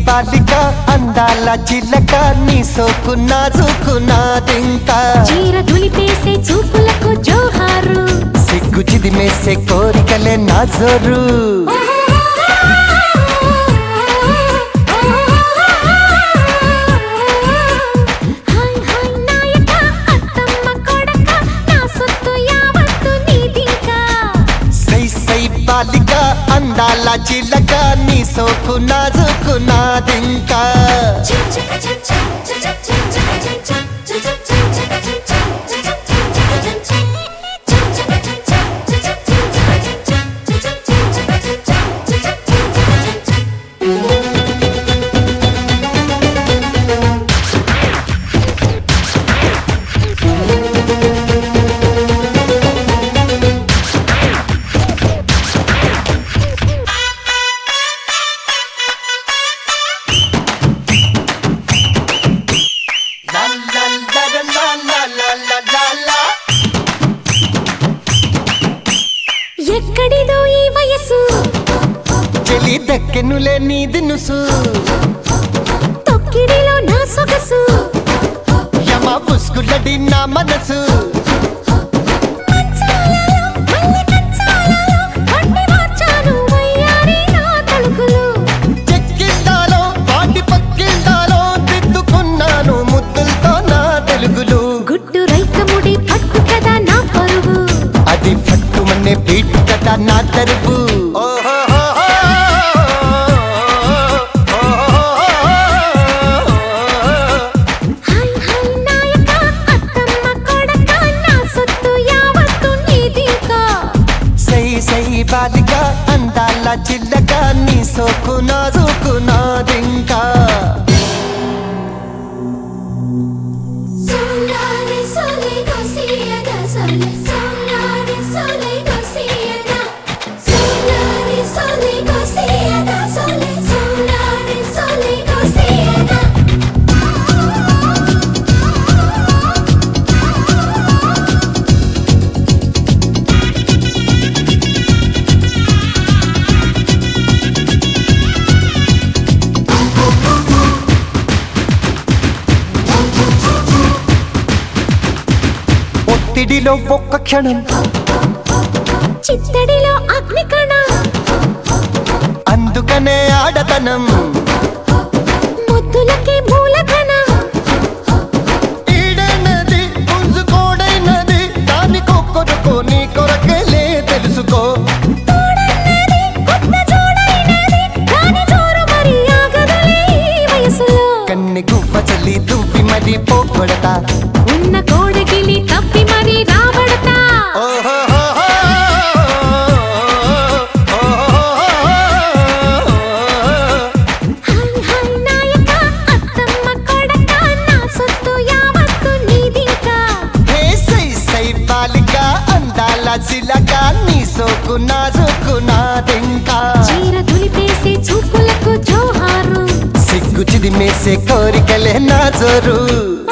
బాలిక అందాల చిల్లక నీ సోకు నాజుకున్నాదింకా చీర దులిపేసే చూపులకు జోహారు సిగ్గు చిదిమేసే కోరికలే నా జోరు హాయ్ హాయ్ నాయక అత్తమ్మ కొడక నా సొత్తు యావత్తు నీదింకా సై సై బాలిక అందాల చిల్లక నీ సోకు నాజుకున్నాదింకా లా లా లా లా లా లా లా లా లా. ఎక్కడిదో ఈ వయసు చెలి దక్కెనులే నీ దినుసు తొక్కిడిలో నా సొగసు యమ పుస్కులడి నా మనసు మంచాలలో, మల్లె కంచాలలో, వండి మార్చాను వయ్యారి నా తలుకులు. చెక్కిళ్ళాలో వాటి పక్కిళ్ళాలో దిద్దుకున్నాను ముద్దులతో నా తెలుగులు గుడ్డు రైకముడి పట్టు కదా నా పరువు అది పట్టుమనే బీటు కదా నా తరుపు హాయ్ హాయ్ నాయక అత్తమ్మ కొడక నా సొత్తు యావత్తు నీదింకా సై సై బాలిక అందాల చిల్లక నీ సోకు నాజుకు నాదింకా Solare sole cosieda sole solare sole cosieda solare sole cosieda sole solare sole cosieda ఒత్తిడిలో ఒక్క క్షణం చిత్తడిలో అగ్నికణ అందుకనే ఆడతనం ముద్దులకి మూలధన ఈడైనది పుంజుకోడైనది దానికొక్కరుకో నీ కొరకేలే తెలుసుకో తోడన్నది కొత్త జోడైనది దాని జోరు మరి ఆగదులే ఈ వయసులో కన్నె గువ్వ చల్లి దువ్వి మరి పోగొడతా ఉన్న కోడగిలి తప్పి మరి రాబడతా హాయ్ హాయ్ నాయక అత్తమ్మ కొడక నా సొత్తు యావత్తు నీదింకా హే సై సై బాలిక అందాల చిలక నీ సోకు నాజుకు నాదింకా చీర దులిపేసే చూపులకు జోహారు సిగ్గు చిదిమేసే కోరికలే నా జోరు